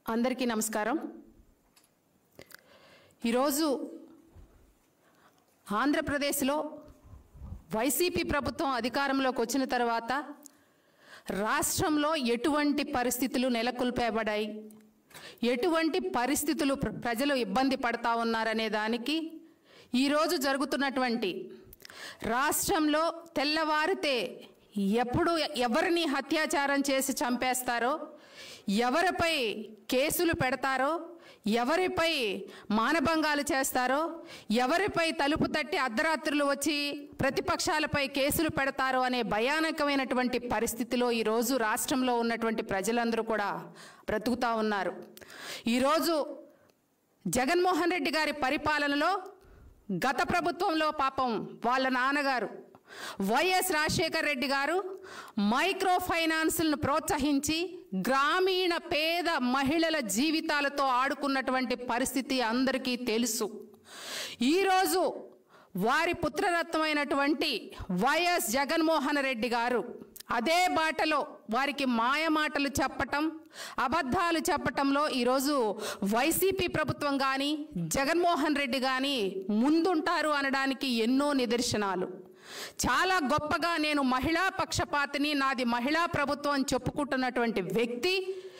అందరికీ నమస్కారం ఈరోజు ఆంధ్రప్రదేశ్లో వైసీపీ ప్రభుత్వం అధికారంలోకి వచ్చిన తర్వాత రాష్ట్రంలో ఎటువంటి పరిస్థితులు నెలకొల్పబడాయి ఎటువంటి పరిస్థితులు ప్ర- ప్రజలు ఇబ్బంది పడతా ఉన్నారనే దానికి ఈరోజు జరుగుతున్నటువంటి రాష్ట్రంలో తెల్లవారితే ఎప్పుడు ఎవరిని అత్యాచారం చేసి చంపేస్తారో ఎవరిపై కేసులు పెడతారో ఎవరిపై మానభంగాలు చేస్తారో ఎవరిపై తలుపు తట్టి అర్ధరాత్రులు వచ్చి ప్రతిపక్షాలపై కేసులు పెడతారో అనే భయానకమైనటువంటి పరిస్థితిలో ఈరోజు రాష్ట్రంలో ఉన్నటువంటి ప్రజలందరూ కూడా బ్రతుకుతా ఉన్నారు ఈరోజు జగన్మోహన్ రెడ్డి గారి పరిపాలనలో గత ప్రభుత్వంలో పాపం వాళ్ళ నాన్నగారు వైఎస్ రాజశేఖర రెడ్డి గారు మైక్రో ఫైనాన్స్లను ప్రోత్సహించి గ్రామీణ పేద మహిళల జీవితాలతో ఆడుకున్నటువంటి పరిస్థితి అందరికీ తెలుసు ఈరోజు వారి పుత్రరత్నమైనటువంటి వైఎస్ జగన్మోహన్ రెడ్డి గారు అదే బాటలో వారికి మాయమాటలు చెప్పటం అబద్ధాలు చెప్పటంలో ఈరోజు వైసీపీ ప్రభుత్వం కానీ జగన్మోహన్ రెడ్డి కానీ ముందుంటారు అనడానికి ఎన్నో నిదర్శనాలు చాలా గొప్పగా నేను మహిళా పక్షపాతిని నాది మహిళా ప్రభుత్వం అని చెప్పుకుంటున్నటువంటి వ్యక్తి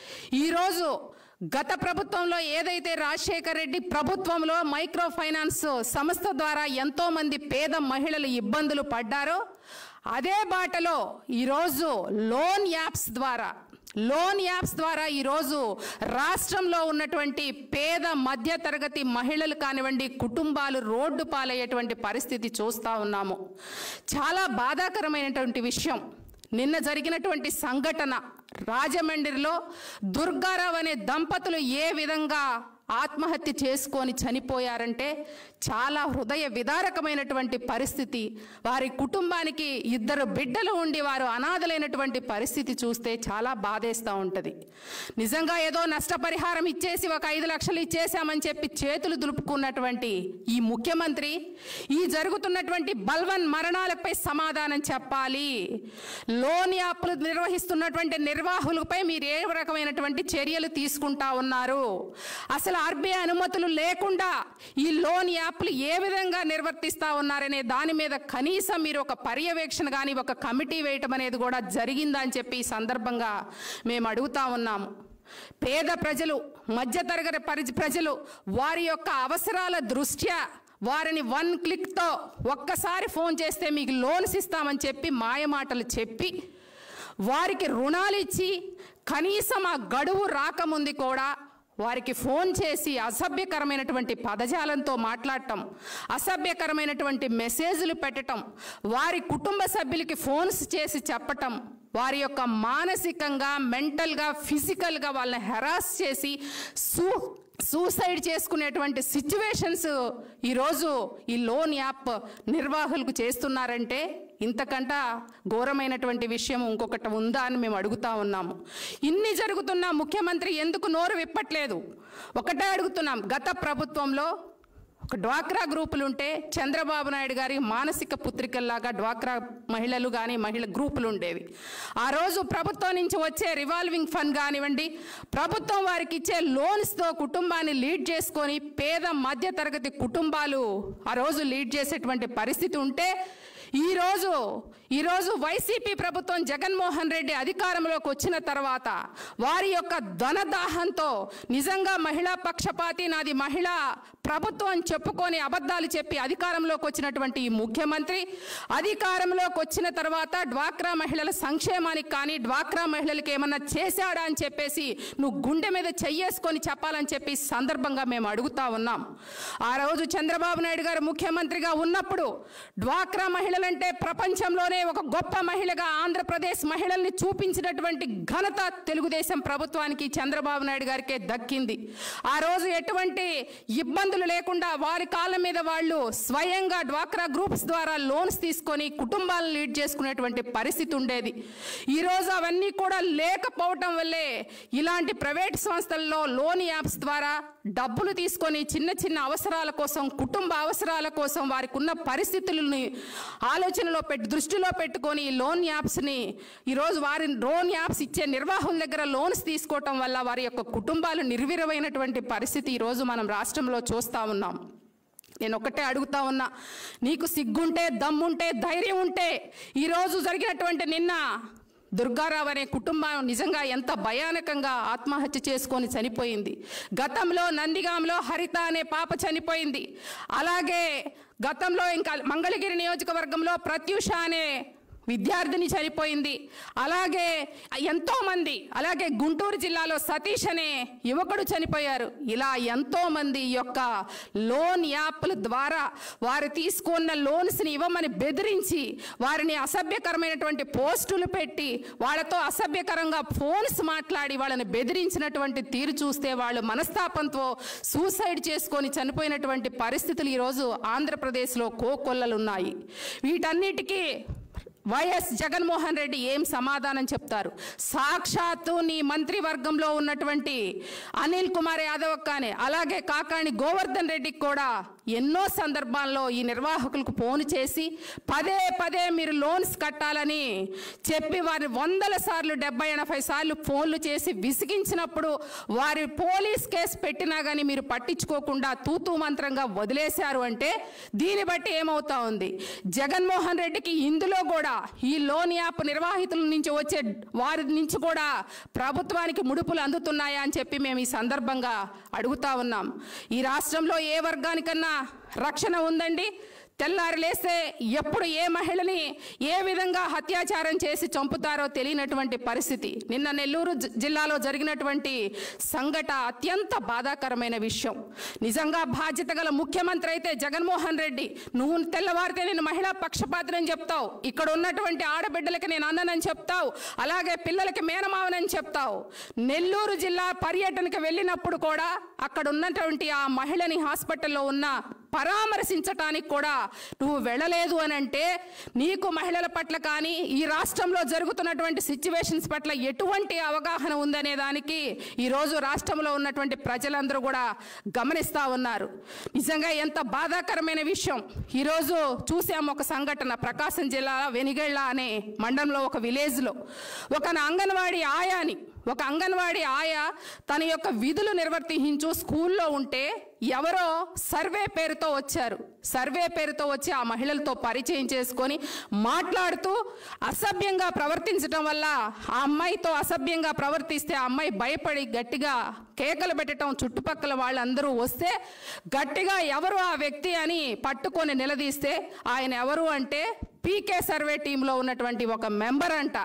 ఈరోజు గత ప్రభుత్వంలో ఏదైతే రాజశేఖర్ రెడ్డి ప్రభుత్వంలో మైక్రో ఫైనాన్స్ సంస్థ ద్వారా ఎంతో మంది పేద మహిళలు ఇబ్బందులు పడ్డారో అదే బాటలో ఈరోజు లోన్ యాప్స్ ద్వారా లోన్ యాప్స్ ద్వారా ఈరోజు రాష్ట్రంలో ఉన్నటువంటి పేద మధ్యతరగతి మహిళలు కానివ్వండి కుటుంబాలు రోడ్డు పాలయ్యేటువంటి పరిస్థితి చూస్తూ ఉన్నాము చాలా బాధాకరమైనటువంటి విషయం నిన్న జరిగినటువంటి సంఘటన రాజమండ్రిలో దుర్గారావు అనే దంపతులు ఏ విధంగా ఆత్మహత్య చేసుకొని చనిపోయారంటే చాలా హృదయ విదారకమైనటువంటి పరిస్థితి వారి కుటుంబానికి ఇద్దరు బిడ్డలు ఉండి వారు అనాథలైనటువంటి పరిస్థితి చూస్తే చాలా బాధేస్తూ ఉంటుంది నిజంగా ఏదో నష్టపరిహారం ఇచ్చేసి ఒక ఐదు లక్షలు ఇచ్చేసామని చెప్పి చేతులు దులుపుకున్నటువంటి ఈ ముఖ్యమంత్రి ఈ జరుగుతున్నటువంటి బల్వన్ మరణాలపై సమాధానం చెప్పాలి లోన్ యాప్లు నిర్వహిస్తున్నటువంటి నిర్వాహకులపై మీరు ఏ రకమైనటువంటి చర్యలు తీసుకుంటా ఉన్నారు అసలు ఆర్బీఐ అనుమతులు లేకుండా ఈ లోన్ యాప్లు ఏ విధంగా నిర్వర్తిస్తా ఉన్నారనే దాని మీద కనీసం మీరు ఒక పర్యవేక్షణ కానీ ఒక కమిటీ వేయటం అనేది కూడా జరిగిందా అని చెప్పి ఈ సందర్భంగా మేము అడుగుతా ఉన్నాము పేద ప్రజలు మధ్యతరగతి పరి ప్రజలు వారి యొక్క అవసరాల దృష్ట్యా వారిని వన్ క్లిక్తో ఒక్కసారి ఫోన్ చేస్తే మీకు లోన్స్ ఇస్తామని చెప్పి మాయమాటలు చెప్పి వారికి రుణాలు ఇచ్చి కనీసం ఆ గడువు రాకముందు కూడా వారికి ఫోన్ చేసి అసభ్యకరమైనటువంటి పదజాలంతో మాట్లాడటం అసభ్యకరమైనటువంటి మెసేజ్లు పెట్టటం వారి కుటుంబ సభ్యులకి ఫోన్స్ చేసి చెప్పటం వారి యొక్క మానసికంగా మెంటల్గా ఫిజికల్గా వాళ్ళని హెరాస్ చేసి సూ సూసైడ్ చేసుకునేటువంటి సిచ్యువేషన్స్ ఈరోజు ఈ లోన్ యాప్ నిర్వాహకులకు చేస్తున్నారంటే ఇంతకంట ఘోరమైనటువంటి విషయం ఇంకొకటి ఉందా అని మేము అడుగుతా ఉన్నాము ఇన్ని జరుగుతున్నా ముఖ్యమంత్రి ఎందుకు నోరు విప్పట్లేదు ఒకటే అడుగుతున్నాం గత ప్రభుత్వంలో ఒక డ్వాక్రా గ్రూపులు ఉంటే చంద్రబాబు నాయుడు గారి మానసిక పుత్రికల్లాగా డ్వాక్రా మహిళలు కానీ మహిళ గ్రూపులు ఉండేవి ఆ రోజు ప్రభుత్వం నుంచి వచ్చే రివాల్వింగ్ ఫండ్ కానివ్వండి ప్రభుత్వం వారికి ఇచ్చే లోన్స్తో కుటుంబాన్ని లీడ్ చేసుకొని పేద మధ్యతరగతి కుటుంబాలు ఆ రోజు లీడ్ చేసేటువంటి పరిస్థితి ఉంటే ఈరోజు ఈరోజు వైసీపీ ప్రభుత్వం జగన్మోహన్ రెడ్డి అధికారంలోకి వచ్చిన తర్వాత వారి యొక్క ధనదాహంతో నిజంగా మహిళా పక్షపాతి నాది మహిళా ప్రభుత్వం అని చెప్పుకొని అబద్ధాలు చెప్పి అధికారంలోకి వచ్చినటువంటి ఈ ముఖ్యమంత్రి అధికారంలోకి వచ్చిన తర్వాత డ్వాక్రా మహిళల సంక్షేమానికి కానీ డ్వాక్రా మహిళలకి ఏమన్నా చేశాడా అని చెప్పేసి నువ్వు గుండె మీద చెయ్యేసుకొని చెప్పాలని చెప్పి ఈ సందర్భంగా మేము అడుగుతా ఉన్నాం ఆ రోజు చంద్రబాబు నాయుడు గారు ముఖ్యమంత్రిగా ఉన్నప్పుడు డ్వాక్రా మహిళలంటే ప్రపంచంలోనే ఒక గొప్ప మహిళగా ఆంధ్రప్రదేశ్ మహిళల్ని చూపించినటువంటి ఘనత తెలుగుదేశం ప్రభుత్వానికి చంద్రబాబు నాయుడు గారికే దక్కింది ఆ రోజు ఎటువంటి ఇబ్బందులు లేకుండా వారి కాళ్ళ మీద వాళ్ళు స్వయంగా డ్వాక్రా గ్రూప్స్ ద్వారా లోన్స్ తీసుకొని కుటుంబాలను లీడ్ చేసుకునేటువంటి పరిస్థితి ఉండేది ఈరోజు అవన్నీ కూడా లేకపోవటం వల్లే ఇలాంటి ప్రైవేట్ సంస్థల్లో లోన్ యాప్స్ ద్వారా డబ్బులు తీసుకొని చిన్న చిన్న అవసరాల కోసం కుటుంబ అవసరాల కోసం వారికి ఉన్న పరిస్థితులని ఆలోచనలో పెట్టి దృష్టిలో పెట్టుకొని ఈ లోన్ యాప్స్ని ఈరోజు వారి లోన్ యాప్స్ ఇచ్చే నిర్వాహకుల దగ్గర లోన్స్ తీసుకోవటం వల్ల వారి యొక్క కుటుంబాలు నిర్వీరమైనటువంటి పరిస్థితి ఈరోజు మనం రాష్ట్రంలో చూస్తూ ఉన్నాం నేను ఒకటే అడుగుతా ఉన్నా నీకు సిగ్గుంటే దమ్ముంటే ధైర్యం ఉంటే ఈరోజు జరిగినటువంటి నిన్న దుర్గారావు అనే కుటుంబం నిజంగా ఎంత భయానకంగా ఆత్మహత్య చేసుకొని చనిపోయింది గతంలో నందిగాంలో హరిత అనే పాప చనిపోయింది అలాగే గతంలో ఇంకా మంగళగిరి నియోజకవర్గంలో ప్రత్యూష అనే విద్యార్థిని చనిపోయింది అలాగే ఎంతో మంది అలాగే గుంటూరు జిల్లాలో సతీష్ అనే యువకుడు చనిపోయారు ఇలా ఎంతో మంది ఈ యొక్క లోన్ యాప్ల ద్వారా వారు తీసుకున్న లోన్స్ని ఇవ్వమని బెదిరించి వారిని అసభ్యకరమైనటువంటి పోస్టులు పెట్టి వాళ్ళతో అసభ్యకరంగా ఫోన్స్ మాట్లాడి వాళ్ళని బెదిరించినటువంటి తీరు చూస్తే వాళ్ళు మనస్తాపంతో సూసైడ్ చేసుకొని చనిపోయినటువంటి పరిస్థితులు ఈరోజు ఆంధ్రప్రదేశ్లో కోకొల్లలు ఉన్నాయి వీటన్నిటికీ వైఎస్ జగన్మోహన్ రెడ్డి ఏం సమాధానం చెప్తారు సాక్షాత్తు నీ మంత్రివర్గంలో ఉన్నటువంటి అనిల్ కుమార్ యాదవ్ కానీ అలాగే కాకాణి గోవర్ధన్ రెడ్డికి కూడా ఎన్నో సందర్భాల్లో ఈ నిర్వాహకులకు ఫోన్ చేసి పదే పదే మీరు లోన్స్ కట్టాలని చెప్పి వారిని వందల సార్లు డెబ్బై ఎనభై సార్లు ఫోన్లు చేసి విసిగించినప్పుడు వారి పోలీస్ కేసు పెట్టినా కానీ మీరు పట్టించుకోకుండా తూతూ మంత్రంగా వదిలేశారు అంటే దీన్ని బట్టి ఏమవుతా ఉంది జగన్మోహన్ రెడ్డికి ఇందులో కూడా ఈ లోన్ యాప్ నిర్వాహితుల నుంచి వచ్చే వారి నుంచి కూడా ప్రభుత్వానికి ముడుపులు అందుతున్నాయా అని చెప్పి మేము ఈ సందర్భంగా అడుగుతా ఉన్నాం ఈ రాష్ట్రంలో ఏ వర్గానికన్నా రక్షణ ఉందండి తెల్లారి లేస్తే ఎప్పుడు ఏ మహిళని ఏ విధంగా అత్యాచారం చేసి చంపుతారో తెలియనటువంటి పరిస్థితి నిన్న నెల్లూరు జి- జిల్లాలో జరిగినటువంటి సంఘట అత్యంత బాధాకరమైన విషయం నిజంగా బాధ్యత గల ముఖ్యమంత్రి అయితే జగన్మోహన్ రెడ్డి నువ్వు తెల్లవారితే నేను మహిళా పక్షపాతనని చెప్తావు ఇక్కడ ఉన్నటువంటి ఆడబిడ్డలకి నేను అన్ననని చెప్తావు అలాగే పిల్లలకి మేనమావనని చెప్తావు నెల్లూరు జిల్లా పర్యటనకు వెళ్ళినప్పుడు కూడా అక్కడ ఉన్నటువంటి ఆ మహిళని హాస్పిటల్లో ఉన్న పరామర్శించటానికి కూడా నువ్వు వెళ్ళలేదు అని అంటే నీకు మహిళల పట్ల కానీ ఈ రాష్ట్రంలో జరుగుతున్నటువంటి సిచ్యువేషన్స్ పట్ల ఎటువంటి అవగాహన ఉందనే దానికి ఈరోజు రాష్ట్రంలో ఉన్నటువంటి ప్రజలందరూ కూడా గమనిస్తూ ఉన్నారు నిజంగా ఎంత బాధాకరమైన విషయం ఈరోజు చూసాము ఒక సంఘటన ప్రకాశం జిల్లా వెనిగళ్ళ అనే మండలంలో ఒక విలేజ్లో ఒక అంగన్వాడీ ఆయాని ఒక అంగన్వాడీ ఆయా తన యొక్క విధులు నిర్వర్తించు స్కూల్లో ఉంటే ఎవరో సర్వే పేరుతో వచ్చారు సర్వే పేరుతో వచ్చి ఆ మహిళలతో పరిచయం చేసుకొని మాట్లాడుతూ అసభ్యంగా ప్రవర్తించడం వల్ల ఆ అమ్మాయితో అసభ్యంగా ప్రవర్తిస్తే ఆ అమ్మాయి భయపడి గట్టిగా కేకలు పెట్టడం చుట్టుపక్కల వాళ్ళందరూ వస్తే గట్టిగా ఎవరు ఆ వ్యక్తి అని పట్టుకొని నిలదీస్తే ఆయన ఎవరు అంటే పీకే సర్వే టీంలో ఉన్నటువంటి ఒక మెంబర్ అంట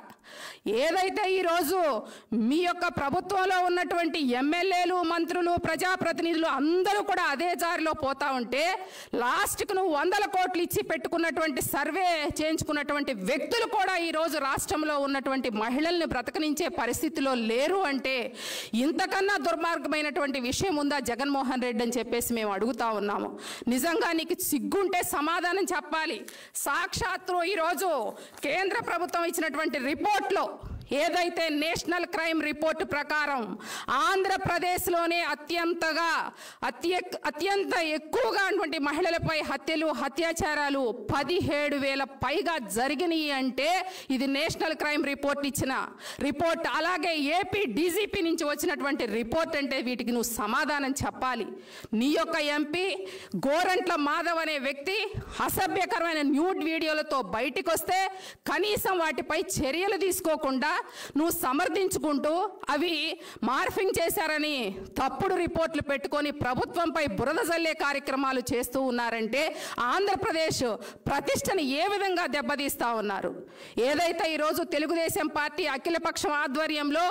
ఏదైతే ఈరోజు మీ యొక్క ప్రభుత్వంలో ఉన్నటువంటి ఎమ్మెల్యేలు మంత్రులు ప్రజాప్రతినిధులు అందరూ కూడా అదే దారిలో పోతా ఉంటే లాస్ట్కి నువ్వు వందల కోట్లు ఇచ్చి పెట్టుకున్నటువంటి సర్వే చేయించుకున్నటువంటి వ్యక్తులు కూడా ఈరోజు రాష్ట్రంలో ఉన్నటువంటి మహిళల్ని బ్రతకనించే పరిస్థితిలో లేరు అంటే ఇంతకన్నా దుర్మార్గమైనటువంటి విషయం ఉందా జగన్మోహన్ రెడ్డి అని చెప్పేసి మేము అడుగుతా ఉన్నాము నిజంగా నీకు సిగ్గుంటే సమాధానం చెప్పాలి సాక్షాత్తు ఈరోజు కేంద్ర ప్రభుత్వం ఇచ్చినటువంటి రిపోర్ట్లో ఏదైతే నేషనల్ క్రైమ్ రిపోర్ట్ ప్రకారం ఆంధ్రప్రదేశ్లోనే అత్యంతగా అత్య అత్యంత ఎక్కువగా ఉన్నటువంటి మహిళలపై హత్యలు అత్యాచారాలు పదిహేడు వేల పైగా జరిగినాయి అంటే ఇది నేషనల్ క్రైమ్ రిపోర్ట్ ఇచ్చిన రిపోర్ట్ అలాగే ఏపీ డీజీపీ నుంచి వచ్చినటువంటి రిపోర్ట్ అంటే వీటికి నువ్వు సమాధానం చెప్పాలి నీ యొక్క ఎంపీ గోరంట్ల మాధవ్ అనే వ్యక్తి అసభ్యకరమైన న్యూడ్ వీడియోలతో బయటికి వస్తే కనీసం వాటిపై చర్యలు తీసుకోకుండా నువ్వు సమర్థించుకుంటూ అవి మార్ఫింగ్ చేశారని తప్పుడు రిపోర్ట్లు పెట్టుకొని ప్రభుత్వంపై బురద జల్లే కార్యక్రమాలు చేస్తూ ఉన్నారంటే ఆంధ్రప్రదేశ్ ప్రతిష్టని ఏ విధంగా దెబ్బతీస్తా ఉన్నారు ఏదైతే ఈరోజు తెలుగుదేశం పార్టీ అఖిలపక్షం ఆధ్వర్యంలో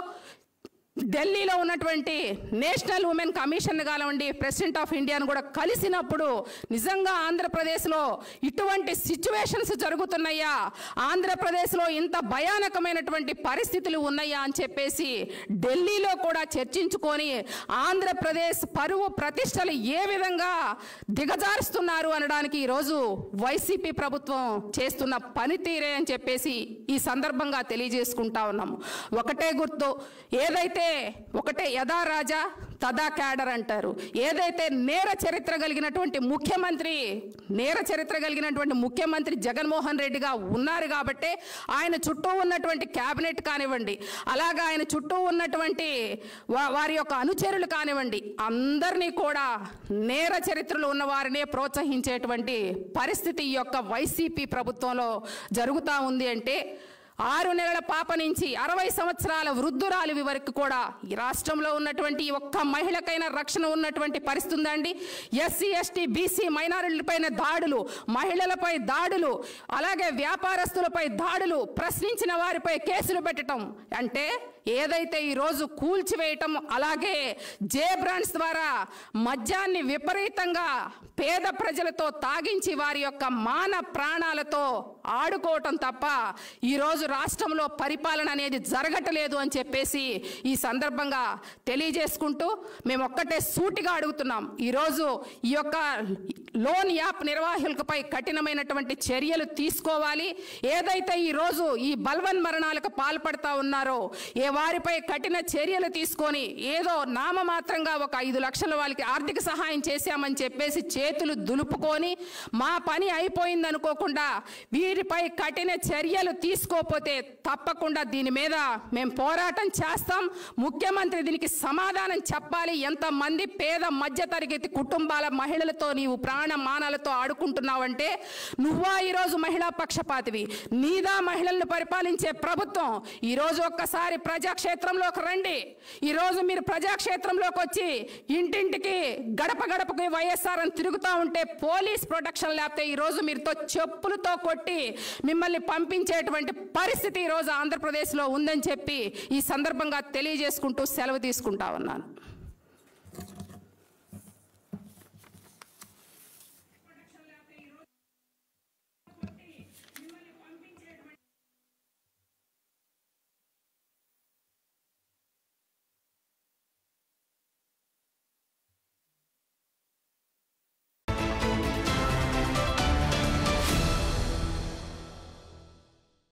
ఢిల్లీలో ఉన్నటువంటి నేషనల్ ఉమెన్ కమిషన్ కానివ్వండి ప్రెసిడెంట్ ఆఫ్ ఇండియాను కూడా కలిసినప్పుడు నిజంగా ఆంధ్రప్రదేశ్లో ఇటువంటి సిచ్యువేషన్స్ జరుగుతున్నాయా ఆంధ్రప్రదేశ్లో ఇంత భయానకమైనటువంటి పరిస్థితులు ఉన్నాయా అని చెప్పేసి ఢిల్లీలో కూడా చర్చించుకొని ఆంధ్రప్రదేశ్ పరువు ప్రతిష్టలు ఏ విధంగా దిగజారుస్తున్నారు అనడానికి ఈరోజు వైసీపీ ప్రభుత్వం చేస్తున్న పనితీరే అని చెప్పేసి ఈ సందర్భంగా తెలియజేసుకుంటా ఉన్నాము ఒకటే గుర్తు ఏదైతే ఒకటే యథా రాజా తదా క్యాడర్ అంటారు ఏదైతే నేర చరిత్ర కలిగినటువంటి ముఖ్యమంత్రి నేర చరిత్ర కలిగినటువంటి ముఖ్యమంత్రి జగన్మోహన్ రెడ్డిగా ఉన్నారు కాబట్టే ఆయన చుట్టూ ఉన్నటువంటి క్యాబినెట్ కానివ్వండి అలాగా ఆయన చుట్టూ ఉన్నటువంటి వా- వారి యొక్క అనుచరులు కానివ్వండి అందరినీ కూడా నేర చరిత్రలు ఉన్న వారినే ప్రోత్సహించేటువంటి పరిస్థితి ఈ యొక్క వైసీపీ ప్రభుత్వంలో జరుగుతూ ఉంది అంటే ఆరు నెలల పాప నుంచి అరవై సంవత్సరాల వృద్ధురాలి వరకు కూడా ఈ రాష్ట్రంలో ఉన్నటువంటి ఈ ఒక్క మహిళకైనా రక్షణ ఉన్నటువంటి పరిస్థితి ఉందండి ఎస్సీ ఎస్టీ బీసీ మైనారిటీలపైన దాడులు మహిళలపై దాడులు అలాగే వ్యాపారస్తులపై దాడులు ప్రశ్నించిన వారిపై కేసులు పెట్టడం అంటే ఏదైతే ఈరోజు కూల్చివేయటం అలాగే జే బ్రాండ్స్ ద్వారా మద్యాన్ని విపరీతంగా పేద ప్రజలతో తాగించి వారి యొక్క మాన ప్రాణాలతో ఆడుకోవటం తప్ప ఈరోజు రాష్ట్రంలో పరిపాలన అనేది జరగటలేదు అని చెప్పేసి ఈ సందర్భంగా తెలియజేసుకుంటూ మేము ఒక్కటే సూటిగా అడుగుతున్నాం ఈరోజు ఈ యొక్క లోన్ యాప్ నిర్వాహకులపై కఠినమైనటువంటి చర్యలు తీసుకోవాలి ఏదైతే ఈరోజు ఈ బల్వన్ మరణాలకు పాల్పడతా ఉన్నారో ఏ వారిపై కఠిన చర్యలు తీసుకొని ఏదో నామమాత్రంగా ఒక ఐదు లక్షల వాళ్ళకి ఆర్థిక సహాయం చేశామని చెప్పేసి చేతులు దులుపుకొని మా పని అయిపోయింది అనుకోకుండా వీరిపై కఠిన చర్యలు తీసుకోకపోతే తప్పకుండా దీని మీద మేము పోరాటం చేస్తాం ముఖ్యమంత్రి దీనికి సమాధానం చెప్పాలి ఎంతమంది పేద మధ్యతరగతి కుటుంబాల మహిళలతో నీవు ప్రాణ మానాలతో ఆడుకుంటున్నావంటే నువ్వా ఈరోజు మహిళా పక్షపాతివి నీదా మహిళలను పరిపాలించే ప్రభుత్వం ఈరోజు ఒక్కసారి ప్రజాక్షేత్రంలోకి రండి ఈరోజు మీరు ప్రజాక్షేత్రంలోకి వచ్చి ఇంటింటికి గడప గడపకి వైఎస్ఆర్ అని తిరుగుతూ ఉంటే పోలీస్ ప్రొటెక్షన్ లేకపోతే ఈరోజు మీరుతో చెప్పులతో కొట్టి మిమ్మల్ని పంపించేటువంటి పరిస్థితి ఈరోజు ఆంధ్రప్రదేశ్లో ఉందని చెప్పి ఈ సందర్భంగా తెలియజేసుకుంటూ సెలవు తీసుకుంటా ఉన్నాను